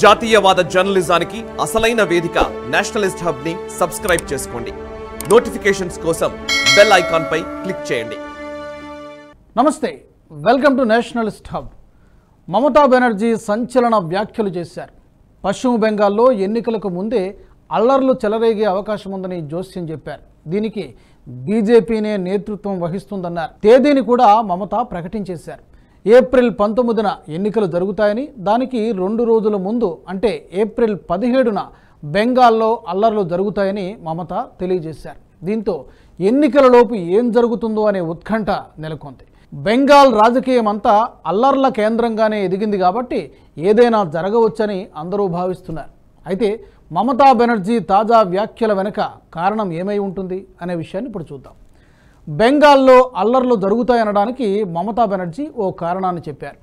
జాతీయవాద జర్నలిజానికి అసలైన వేదిక నేషనలిస్ట్ హబ్ ని సబ్స్క్రైబ్ చేసుకోండి నోటిఫికేషన్స్ కోసం బెల్ ఐకాన్ పై క్లిక్ చేయండి నమస్తే welcome to nationalist hub Mamata Banerjee సంచలన వ్యాఖ్యలు చేశారు పశ్చిమ బెంగాల్లో ఎన్నికలకు ముందే అల్లర్లు చెలరేగే అవకాశం ఉందని జోస్యం చెప్పారు దీనికి బీజేపీనే నేతృత్వం వహిస్తుందన్నారు తేదీని కూడా మమత ప్రకటించేశారు ఏప్రిల్ పంతొమ్మిదిన ఎన్నికలు జరుగుతాయని దానికి రెండు రోజుల ముందు అంటే ఏప్రిల్ పదిహేడున బెంగాల్లో అల్లర్లు జరుగుతాయని మమత తెలియజేశారు దీంతో ఎన్నికలలోపు ఏం జరుగుతుందో అనే ఉత్కంఠ నెలకొంది బెంగాల్ రాజకీయం అంతా అల్లర్ల కేంద్రంగానే ఎదిగింది కాబట్టి ఏదైనా జరగవచ్చని అందరూ భావిస్తున్నారు అయితే మమతా బెనర్జీ తాజా వ్యాఖ్యల వెనుక కారణం ఏమై ఉంటుంది అనే విషయాన్ని ఇప్పుడు చూద్దాం బెంగాల్లో అల్లర్లు జరుగుతాయనడానికి మమతా బెనర్జీ ఓ కారణాన్ని చెప్పారు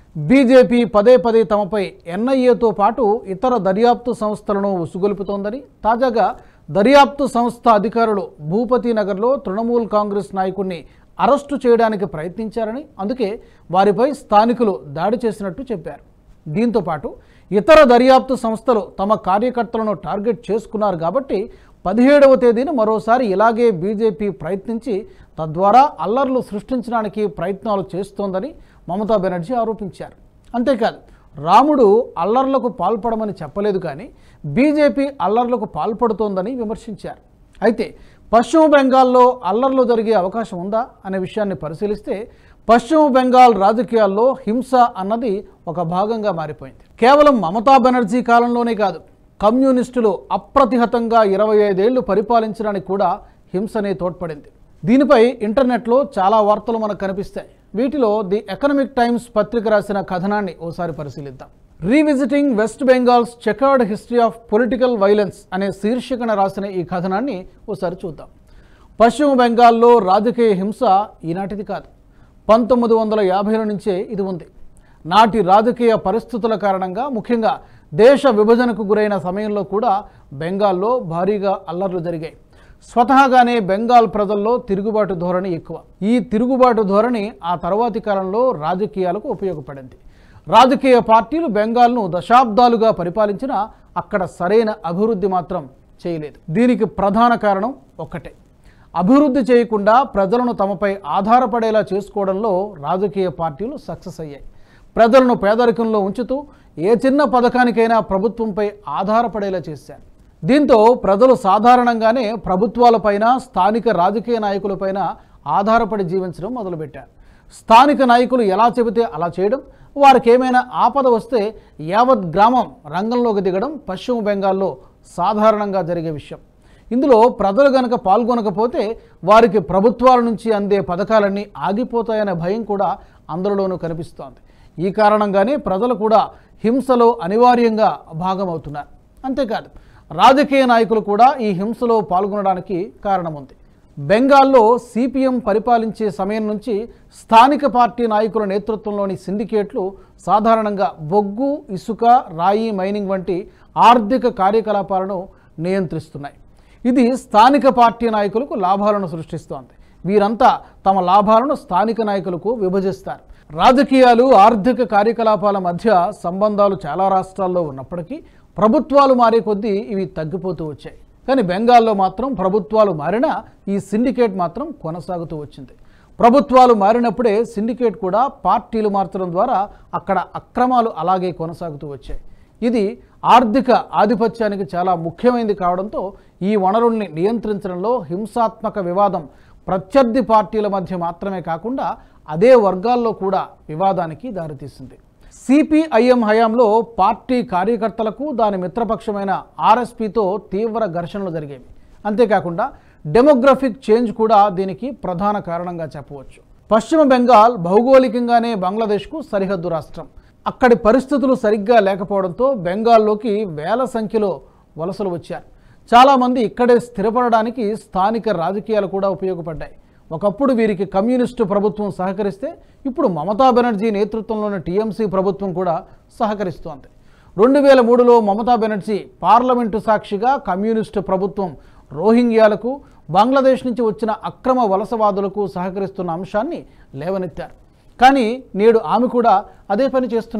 బీజేపీ పదే పదే తమపై ఎన్ఐఏతో పాటు ఇతర దర్యాప్తు సంస్థలను ఉసుగొలుపుతోందని తాజాగా దర్యాప్తు సంస్థ అధికారులు భూపతి నగర్లో తృణమూల్ కాంగ్రెస్ నాయకుడిని అరెస్టు చేయడానికి ప్రయత్నించారని అందుకే వారిపై స్థానికులు దాడి చేసినట్టు చెప్పారు దీంతో పాటు ఇతర దర్యాప్తు సంస్థలు తమ కార్యకర్తలను టార్గెట్ చేసుకున్నారు కాబట్టి పదిహేడవ తేదీన మరోసారి ఇలాగే బీజేపీ ప్రయత్నించి తద్వారా అల్లర్లు సృష్టించడానికి ప్రయత్నాలు చేస్తోందని మమతా బెనర్జీ ఆరోపించారు అంతేకాదు రాముడు అల్లర్లకు పాల్పడమని చెప్పలేదు కానీ బీజేపీ అల్లర్లకు పాల్పడుతోందని విమర్శించారు అయితే పశ్చిమ బెంగాల్లో అల్లర్లు జరిగే అవకాశం ఉందా అనే విషయాన్ని పరిశీలిస్తే పశ్చిమ బెంగాల్ రాజకీయాల్లో హింస అన్నది ఒక భాగంగా మారిపోయింది కేవలం మమతా బెనర్జీ కాలంలోనే కాదు కమ్యూనిస్టులు అప్రతిహతంగా ఇరవై ఐదేళ్లు పరిపాలించడానికి కూడా హింసనే తోడ్పడింది దీనిపై ఇంటర్నెట్లో చాలా వార్తలు మనకు కనిపిస్తాయి వీటిలో ది ఎకనమిక్ టైమ్స్ పత్రిక రాసిన కథనాన్ని ఓసారి పరిశీలిద్దాం revisiting West Bengal's checkered history of political violence అనే శీర్షికన రాసిన ఈ కథనాన్ని ఓసారి చూద్దాం పశ్చిమ బెంగాల్లో రాజకీయ హింస ఈనాటిది కాదు పంతొమ్మిది వందల యాభైల నుంచే ఇది ఉంది నాటి రాజకీయ పరిస్థితుల కారణంగా ముఖ్యంగా దేశ విభజనకు గురైన సమయంలో కూడా బెంగాల్లో భారీగా అల్లర్లు జరిగాయి స్వతహాగానే బెంగాల్ ప్రజల్లో తిరుగుబాటు ధోరణి ఎక్కువ ఈ తిరుగుబాటు ధోరణి ఆ తర్వాతి కాలంలో రాజకీయాలకు ఉపయోగపడింది రాజకీయ పార్టీలు బెంగాల్ను దశాబ్దాలుగా పరిపాలించినా అక్కడ సరైన అభివృద్ధి మాత్రం చేయలేదు దీనికి ప్రధాన కారణం ఒక్కటే అభివృద్ధి చేయకుండా ప్రజలను తమపై ఆధారపడేలా చేసుకోవడంలో రాజకీయ పార్టీలు సక్సెస్ అయ్యాయి ప్రజలను పేదరికంలో ఉంచుతూ ఏ చిన్న పథకానికైనా ప్రభుత్వంపై ఆధారపడేలా చేశారు దీంతో ప్రజలు సాధారణంగానే ప్రభుత్వాలపైన స్థానిక రాజకీయ నాయకులపైన ఆధారపడి జీవించడం మొదలుపెట్టారు స్థానిక నాయకులు ఎలా చెబితే అలా చేయడం వారికి ఏమైనా ఆపద వస్తే యావత్ గ్రామం రంగంలోకి దిగడం పశ్చిమ బెంగాల్లో సాధారణంగా జరిగే విషయం ఇందులో ప్రజలు గనక పాల్గొనకపోతే వారికి ప్రభుత్వాల నుంచి అందే పథకాలన్నీ ఆగిపోతాయనే భయం కూడా అందరిలోనూ కనిపిస్తోంది ఈ కారణంగానే ప్రజలు కూడా హింసలో అనివార్యంగా భాగమవుతున్నారు అంతేకాదు రాజకీయ నాయకులు కూడా ఈ హింసలో పాల్గొనడానికి కారణం ఉంది బెంగాల్లో సిపిఎం పరిపాలించే సమయం నుంచి స్థానిక పార్టీ నాయకుల నేతృత్వంలోని సిండికేట్లు సాధారణంగా బొగ్గు ఇసుక రాయి మైనింగ్ వంటి ఆర్థిక కార్యకలాపాలను నియంత్రిస్తున్నాయి ఇది స్థానిక పార్టీ నాయకులకు లాభాలను సృష్టిస్తోంది వీరంతా తమ లాభాలను స్థానిక నాయకులకు విభజిస్తారు రాజకీయాలు ఆర్థిక కార్యకలాపాల మధ్య సంబంధాలు చాలా రాష్ట్రాల్లో ఉన్నప్పటికీ ప్రభుత్వాలు మారే కొద్దీ ఇవి తగ్గిపోతూ వచ్చాయి కానీ బెంగాల్లో మాత్రం ప్రభుత్వాలు మారినా ఈ సిండికేట్ మాత్రం కొనసాగుతూ వచ్చింది ప్రభుత్వాలు మారినప్పుడే సిండికేట్ కూడా పార్టీలు మార్చడం ద్వారా అక్కడ అక్రమాలు అలాగే కొనసాగుతూ వచ్చాయి ఇది ఆర్థిక ఆధిపత్యానికి చాలా ముఖ్యమైనది కావడంతో ఈ వనరుల్ని నియంత్రించడంలో హింసాత్మక వివాదం ప్రత్యర్థి పార్టీల మధ్య మాత్రమే కాకుండా అదే వర్గాల్లో కూడా వివాదానికి దారితీసింది సిపిఐఎం హయాంలో పార్టీ కార్యకర్తలకు దాని మిత్రపక్షమైన ఆర్ఎస్పితో తీవ్ర ఘర్షణలు జరిగేవి అంతేకాకుండా డెమోగ్రఫిక్ చేంజ్ కూడా దీనికి ప్రధాన కారణంగా చెప్పవచ్చు పశ్చిమ బెంగాల్ భౌగోళికంగానే బంగ్లాదేశ్కు సరిహద్దు రాష్ట్రం అక్కడి పరిస్థితులు సరిగ్గా లేకపోవడంతో బెంగాల్లోకి వేల సంఖ్యలో వలసలు వచ్చారు చాలామంది ఇక్కడే స్థిరపడడానికి స్థానిక రాజకీయాలు కూడా ఉపయోగపడ్డాయి ఒకప్పుడు వీరికి కమ్యూనిస్టు ప్రభుత్వం సహకరిస్తే ఇప్పుడు మమతా బెనర్జీ నేతృత్వంలోని టీఎంసీ ప్రభుత్వం కూడా సహకరిస్తోంది రెండు వేల మూడులో మమతా బెనర్జీ పార్లమెంటు సాక్షిగా కమ్యూనిస్టు ప్రభుత్వం రోహింగ్యాలకు బంగ్లాదేశ్ నుంచి వచ్చిన అక్రమ వలసవాదులకు సహకరిస్తున్న అంశాన్ని లేవనెత్తారు కానీ నేడు ఆమె కూడా అదే పని చేస్తున్నారు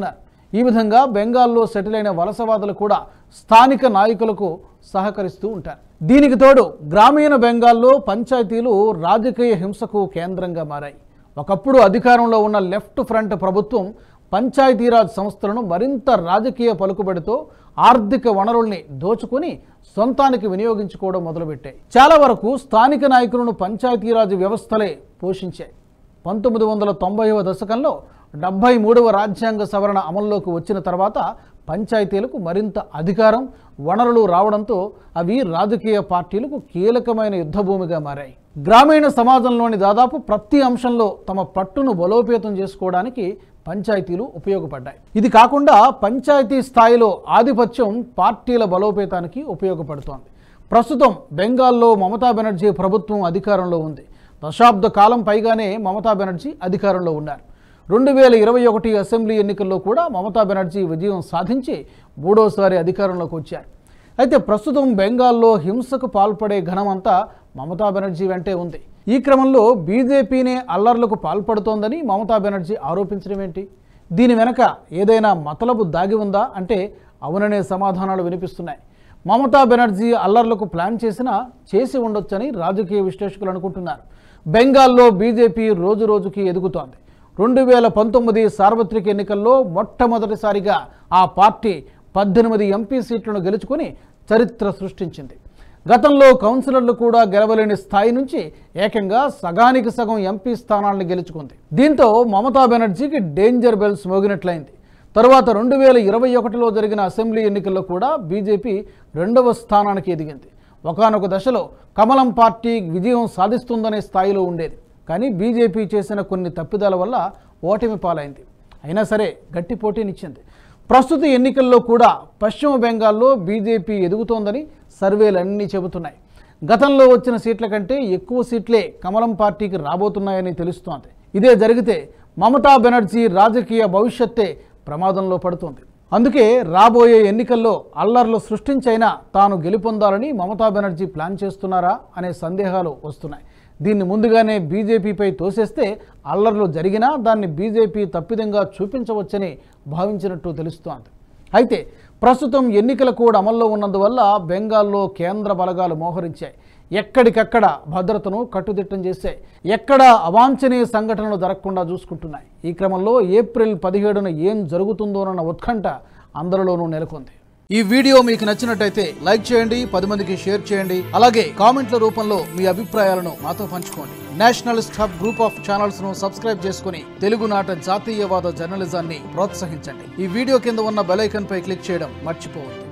ఈ విధంగా బెంగాల్లో సెటిల్ అయిన వలసవాదులు కూడా స్థానిక నాయకులకు సహకరిస్తూ ఉంటారు దీనికి తోడు గ్రామీణ బెంగాల్లో పంచాయతీలు రాజకీయ హింసకు కేంద్రంగా మారాయి ఒకప్పుడు అధికారంలో ఉన్న లెఫ్ట్ ఫ్రంట్ ప్రభుత్వం పంచాయతీరాజ్ సంస్థలను మరింత రాజకీయ పలుకుబడితో ఆర్థిక వనరుల్ని దోచుకుని సొంతానికి వినియోగించుకోవడం మొదలుపెట్టాయి చాలా వరకు స్థానిక నాయకులను పంచాయతీరాజ్ వ్యవస్థలే పోషించాయి పంతొమ్మిది వందల తొంభైవ దశకంలో డెబ్బై మూడవ రాజ్యాంగ సవరణ అమల్లోకి వచ్చిన తర్వాత పంచాయతీలకు మరింత అధికారం వనరులు రావడంతో అవి రాజకీయ పార్టీలకు కీలకమైన యుద్ధభూమిగా మారాయి గ్రామీణ సమాజంలోని దాదాపు ప్రతి అంశంలో తమ పట్టును బలోపేతం చేసుకోవడానికి పంచాయతీలు ఉపయోగపడ్డాయి ఇది కాకుండా పంచాయతీ స్థాయిలో ఆధిపత్యం పార్టీల బలోపేతానికి ఉపయోగపడుతోంది ప్రస్తుతం బెంగాల్లో మమతా బెనర్జీ ప్రభుత్వం అధికారంలో ఉంది దశాబ్ద కాలం పైగానే మమతా బెనర్జీ అధికారంలో ఉన్నారు రెండు వేల ఇరవై ఒకటి అసెంబ్లీ ఎన్నికల్లో కూడా మమతా బెనర్జీ విజయం సాధించి మూడోసారి అధికారంలోకి వచ్చారు అయితే ప్రస్తుతం బెంగాల్లో హింసకు పాల్పడే ఘనమంతా మమతా బెనర్జీ వెంటే ఉంది ఈ క్రమంలో బీజేపీనే అల్లర్లకు పాల్పడుతోందని మమతా బెనర్జీ ఆరోపించడం ఏంటి దీని వెనక ఏదైనా మతలబు దాగి ఉందా అంటే అవుననే సమాధానాలు వినిపిస్తున్నాయి మమతా బెనర్జీ అల్లర్లకు ప్లాన్ చేసినా చేసి ఉండొచ్చని రాజకీయ విశ్లేషకులు అనుకుంటున్నారు బెంగాల్లో బీజేపీ రోజు రోజుకి ఎదుగుతోంది రెండు వేల పంతొమ్మిది సార్వత్రిక ఎన్నికల్లో మొట్టమొదటిసారిగా ఆ పార్టీ పద్దెనిమిది ఎంపీ సీట్లను గెలుచుకొని చరిత్ర సృష్టించింది గతంలో కౌన్సిలర్లు కూడా గెలవలేని స్థాయి నుంచి ఏకంగా సగానికి సగం ఎంపీ స్థానాలను గెలుచుకుంది దీంతో మమతా బెనర్జీకి డేంజర్ బెల్స్ మోగినట్లయింది తరువాత రెండు వేల ఇరవై ఒకటిలో జరిగిన అసెంబ్లీ ఎన్నికల్లో కూడా బీజేపీ రెండవ స్థానానికి ఎదిగింది ఒకనొక దశలో కమలం పార్టీ విజయం సాధిస్తుందనే స్థాయిలో ఉండేది కానీ బీజేపీ చేసిన కొన్ని తప్పిదాల వల్ల ఓటమి పాలైంది అయినా సరే గట్టి పోటీనిచ్చింది ప్రస్తుత ఎన్నికల్లో కూడా పశ్చిమ బెంగాల్లో బీజేపీ ఎదుగుతోందని సర్వేలన్నీ చెబుతున్నాయి గతంలో వచ్చిన సీట్ల కంటే ఎక్కువ సీట్లే కమలం పార్టీకి రాబోతున్నాయని తెలుస్తోంది ఇదే జరిగితే మమతా బెనర్జీ రాజకీయ భవిష్యత్తే ప్రమాదంలో పడుతోంది అందుకే రాబోయే ఎన్నికల్లో అల్లర్లు సృష్టించైనా తాను గెలుపొందాలని మమతా బెనర్జీ ప్లాన్ చేస్తున్నారా అనే సందేహాలు వస్తున్నాయి దీన్ని ముందుగానే బీజేపీపై తోసేస్తే అల్లర్లు జరిగినా దాన్ని బీజేపీ తప్పిదంగా చూపించవచ్చని భావించినట్టు తెలుస్తోంది అయితే ప్రస్తుతం ఎన్నికల కోడ్ అమల్లో ఉన్నందువల్ల బెంగాల్లో కేంద్ర బలగాలు మోహరించాయి ఎక్కడికక్కడ భద్రతను కట్టుదిట్టం చేశాయి ఎక్కడ అవాంఛనీయ సంఘటనలు జరగకుండా చూసుకుంటున్నాయి ఈ క్రమంలో ఏప్రిల్ పదిహేడున ఏం జరుగుతుందోనన్న ఉత్కంఠ అందరిలోనూ నెలకొంది ఈ వీడియో మీకు నచ్చినట్టయితే లైక్ చేయండి పది మందికి షేర్ చేయండి అలాగే కామెంట్ల రూపంలో మీ అభిప్రాయాలను మాతో పంచుకోండి nationalist hub group of channels ను సబ్స్క్రైబ్ చేసుకుని తెలుగునాట జాతీయవాద జర్నలిజాన్ని ప్రోత్సహించండి ఈ వీడియో కింద ఉన్న బెల్ ఐకాన్ పై క్లిక్ చేయడం మర్చిపోవద్దు